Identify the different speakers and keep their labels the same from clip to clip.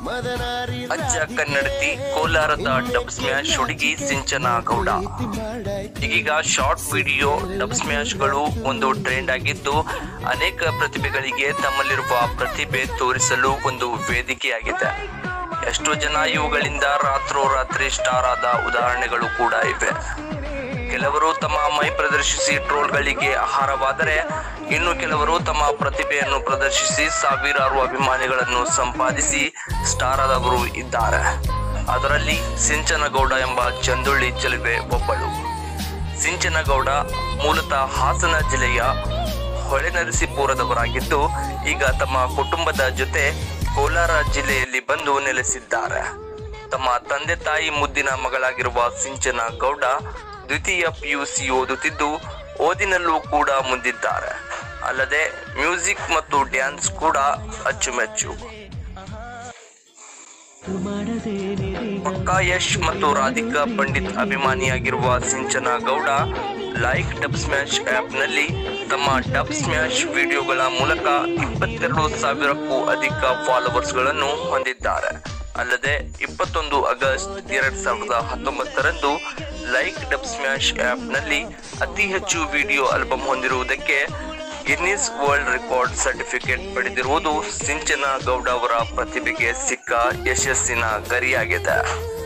Speaker 1: ಅಜ್ಜ ಕನ್ನಡತಿ ಕೋಲಾರದ dub smash ಹುಡುಗಿ ಸಿಂಚನ ಗೌಡ ಈಗೀಗ ಶಾರ್ಟ್ ವಿಡಿಯೋ ಡಬ್ ಸ್ಮ್ಯಾಶ್ಗಳು ಒಂದು ಟ್ರೆಂಡ್ ಆಗಿದ್ದು ಅನೇಕ ಪ್ರತಿಭೆಗಳಿಗೆ ತಮ್ಮಲ್ಲಿರುವ ಪ್ರತಿಭೆ ತೋರಿಸಲು ಒಂದು ವೇದಿಕೆಯಾಗಿದೆ ಎಷ್ಟೋ ಜನ ಇವುಗಳಿಂದ ರಾತ್ರೋರಾತ್ರಿ ಸ್ಟಾರ್ ಆದ ಉದಾಹರಣೆಗಳು ಕೂಡ ಇವೆ ಕೆಲವರು ತಮ್ಮ ಮೈ ಪ್ರದರ್ಶಿಸಿ ಟ್ರೋಲ್ಗಳಿಗೆ ಆಹಾರವಾದರೆ ಇನ್ನು ಕೆಲವರು ತಮ್ಮ ಪ್ರತಿಭೆಯನ್ನು ಪ್ರದರ್ಶಿಸಿ ಸಾವಿರಾರು ಅಭಿಮಾನಿಗಳನ್ನು ಸಂಪಾದಿಸಿ ಸ್ಟಾರ್ ಆದವರು ಇದ್ದಾರೆ ಅದರಲ್ಲಿ ಸಿಂಚನಗೌಡ ಎಂಬ ಚಂದುಳ್ಳಿ ಚೆಲುವೆ ಒಬ್ಬಳು ಸಿಂಚನಗೌಡ ಮೂಲತಃ ಹಾಸನ ಜಿಲ್ಲೆಯ ಹೊಳೆನರಸೀಪುರದವರಾಗಿದ್ದು ಈಗ ತಮ್ಮ ಕುಟುಂಬದ ಜೊತೆ ಕೋಲಾರ ಜಿಲ್ಲೆಯಲ್ಲಿ ಬಂದು ನೆಲೆಸಿದ್ದಾರೆ ತಮ್ಮ ತಂದೆ ತಾಯಿ ಮುದ್ದಿನ ಮಗಳಾಗಿರುವ ಸಿಂಚನ ಗೌಡ ದ್ವಿತೀಯ ಪಿಯುಸಿ ಓದುತ್ತಿದ್ದು ಓದಿನಲ್ಲೂ ಕೂಡ ಮುಂದಿದ್ದಾರೆ ಅಲ್ಲದೆ ಮ್ಯೂಸಿಕ್ ಮತ್ತು ಡ್ಯಾನ್ಸ್ ಕೂಡ ಅಚ್ಚುಮೆಚ್ಚು ಪಕ್ಕಾ ಯಶ್ ಮತ್ತು ರಾಧಿಕಾ ಪಂಡಿತ್ ಅಭಿಮಾನಿಯಾಗಿರುವ Sinchana Gowda like Dubsmash ನಲ್ಲಿ ತಮ್ಮ ಡಬ್ ಸ್ಮ್ಯಾಶ್ ವಿಡಿಯೋಗಳ ಮೂಲಕ ಇಪ್ಪತ್ತೆರಡು ಸಾವಿರಕ್ಕೂ ಅಧಿಕ ಫಾಲೋವರ್ಸ್ ಗಳನ್ನು ಹೊಂದಿದ್ದಾರೆ ಅಲ್ಲದೆ ಇಪ್ಪತ್ತೊಂದು ಆಗಸ್ಟ್ ಎರಡ್ ಸಾವಿರದ ಹತ್ತೊಂಬತ್ತರಂದು ಲೈಕ್ ಡಬ್ ಸ್ಮ್ಯಾಶ್ ನಲ್ಲಿ ಅತಿ ಹೆಚ್ಚು ವಿಡಿಯೋ ಆಲ್ಬಮ್ ಹೊಂದಿರುವುದಕ್ಕೆ ಗಿನ್ನಿಸ್ ವರ್ಲ್ಡ್ ರೆಕಾರ್ಡ್ ಸರ್ಟಿಫಿಕೇಟ್ ಪಡೆದಿರುವುದು ಸಿಂಚನ ಗೌಡ ಅವರ ಪ್ರತಿಭೆಗೆ ಸಿಕ್ಕ ಯಶಸ್ಸಿನ ಗರಿಯಾಗಿದೆ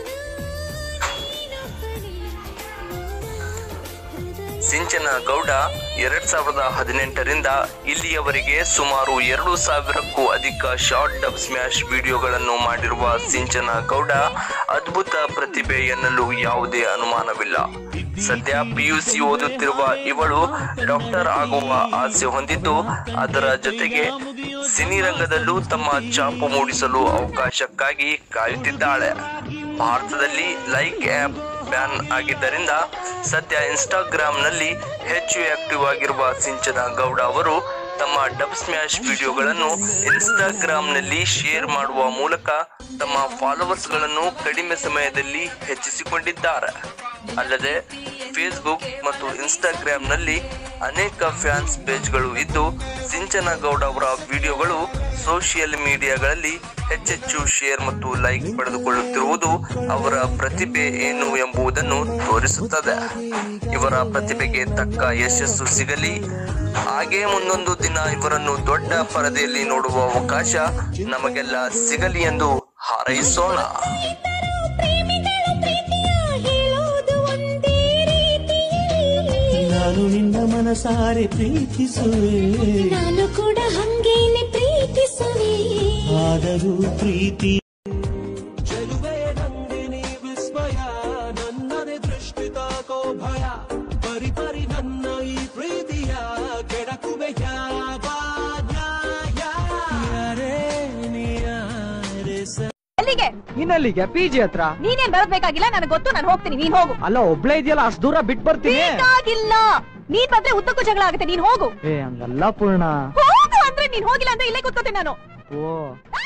Speaker 1: ಸಿಂಚನ ಗೌಡ ಎರಡ್ ಸಾವಿರದ ಹದಿನೆಂಟರಿಂದ ಇಲ್ಲಿಯವರೆಗೆ ಸುಮಾರು ಎರಡು ಸಾವಿರಕ್ಕೂ ಅಧಿಕ ಶಾರ್ಟ್ ಡಬ್ ಸ್ಮ್ಯಾಶ್ ವಿಡಿಯೋಗಳನ್ನು ಮಾಡಿರುವ ಸಿಂಚನ ಗೌಡ ಅದ್ಭುತ ಪ್ರತಿಭೆ ಎನ್ನಲು ಯಾವುದೇ ಅನುಮಾನವಿಲ್ಲ ಸದ್ಯ ಪಿಯುಸಿ ಓದುತ್ತಿರುವ ಇವಳು ಡಾಕ್ಟರ್ ಆಗುವ ಆಸೆ ಹೊಂದಿದ್ದು ಅದರ ಜೊತೆಗೆ ಸಿನಿರಂಗದಲ್ಲೂ ತಮ್ಮ ಚಾಪು ಮೂಡಿಸಲು ಅವಕಾಶಕ್ಕಾಗಿ ಕಾಯುತ್ತಿದ್ದಾಳೆ ಭಾರತದಲ್ಲಿ ಲೈಕ್ ಆಪ್ ಬ್ಯಾನ್ ಆಗಿದ್ದರಿಂದ ಸದ್ಯ ಇನ್ಸ್ಟಾಗ್ರಾಂನಲ್ಲಿ ಹೆಚ್ಚು ಆಕ್ಟಿವ್ ಆಗಿರುವ ಸಿಂಚನ ಗೌಡ ಅವರು ತಮ್ಮ ಡಬ್ ಸ್ಮ್ಯಾಶ್ ವಿಡಿಯೋಗಳನ್ನು ಇನ್ಸ್ಟಾಗ್ರಾಂನಲ್ಲಿ ಶೇರ್ ಮಾಡುವ ಮೂಲಕ ತಮ್ಮ ಫಾಲೋವರ್ಸ್ಗಳನ್ನು ಕಡಿಮೆ ಸಮಯದಲ್ಲಿ ಹೆಚ್ಚಿಸಿಕೊಂಡಿದ್ದಾರೆ ಅಲ್ಲದೆ ಫೇಸ್ಬುಕ್ ಮತ್ತು ಇನ್ಸ್ಟಾಗ್ರಾಂನಲ್ಲಿ ಅನೇಕ ಫ್ಯಾನ್ಸ್ ಪೇಜ್ಗಳು ಇದ್ದು ಸಿಂಚನ ಗೌಡ ಅವರ ವಿಡಿಯೋಗಳು ಸೋಷಿಯಲ್ ಮೀಡಿಯಾಗಳಲ್ಲಿ ಹೆಚ್ಚೆಚ್ಚು ಶೇರ್ ಮತ್ತು ಲೈಕ್ ಪಡೆದುಕೊಳ್ಳುತ್ತಿರುವುದು ಅವರ ಪ್ರತಿಭೆ ಏನು ಎಂಬುದನ್ನು ತೋರಿಸುತ್ತದೆ ಇವರ ಪ್ರತಿಭೆಗೆ ತಕ್ಕ ಯಶಸ್ಸು ಸಿಗಲಿ ಹಾಗೆ ಮುಂದೊಂದು ದಿನ ಇವರನ್ನು ದೊಡ್ಡ ಪರದೆಯಲ್ಲಿ ನೋಡುವ ಅವಕಾಶ ನಮಗೆಲ್ಲ ಸಿಗಲಿ ಎಂದು ಹಾರೈಸೋಣ
Speaker 2: ಪ್ರೇಮಿಗಳು ಪ್ರೀತಿಯ ಹೇಳೋದು ಒಂದೇ ರೀತಿ
Speaker 3: ನಾನು ನಿನ್ನ ಮನಸಾರೆ ಪ್ರೀತಿಸುವೆ
Speaker 2: ನಾನು ಕೂಡ ಹಂಗೇನೆ ಪ್ರೀತಿಸುವೆ
Speaker 3: ಆದರೂ ಪ್ರೀತಿ ಚೆಲುವೆ ನಂದಿನಿ ವಿಸ್ಮಯ ನನ್ನನೆ ದೃಷ್ಟಿ ತಾಕೋ ಭಯ ಪರಿ ಪರಿ ನನ್ನ ಈ ಪ್ರೀತಿಯ ಕೆಡಕುವೆ ಯಾವ ನ್ಯಾಯ ಯಾರೇ ನೀ ಯಾರೇ ಸ-
Speaker 4: ಎಲ್ಲಿಗೆ
Speaker 5: ಇನ್ನಲ್ಲಿಗೆ ಪಿ ಜಿ ಹತ್ರ
Speaker 4: ನೀನೇನ್ ಬರಬೇಕಾಗಿಲ್ಲ ನನಗೆ ಗೊತ್ತು ನಾನು ಹೋಗ್ತೀನಿ ನೀನ್ ಹೋಗು
Speaker 5: ಅಲ್ಲ ಒಬ್ಳೆ ಇದೆಯಲ್ಲ ಅಷ್ಟ್ ದೂರ ಬಿಟ್ ಬರ್ತೀನಿ
Speaker 4: ಬೇಕಾಗಿಲ್ಲ ನೀನ್ ಬಂದ್ರೆ ಉದ್ದಕ್ಕೂ ಜಗಳ ಆಗುತ್ತೆ ನೀನ್ ಹೋಗು
Speaker 5: ಏ ಹಂಗಲ್ಲ ಪೂರ್ಣ
Speaker 4: ಹೋಗು ಅಂದ್ರೆ ನೀನ್ ಹೋಗಿಲ್ಲ ಅಂದ್ರೆ ಇಲ್ಲೇ ಕೂತ್ಕೋತೀನಿ ನಾನು
Speaker 5: ಓ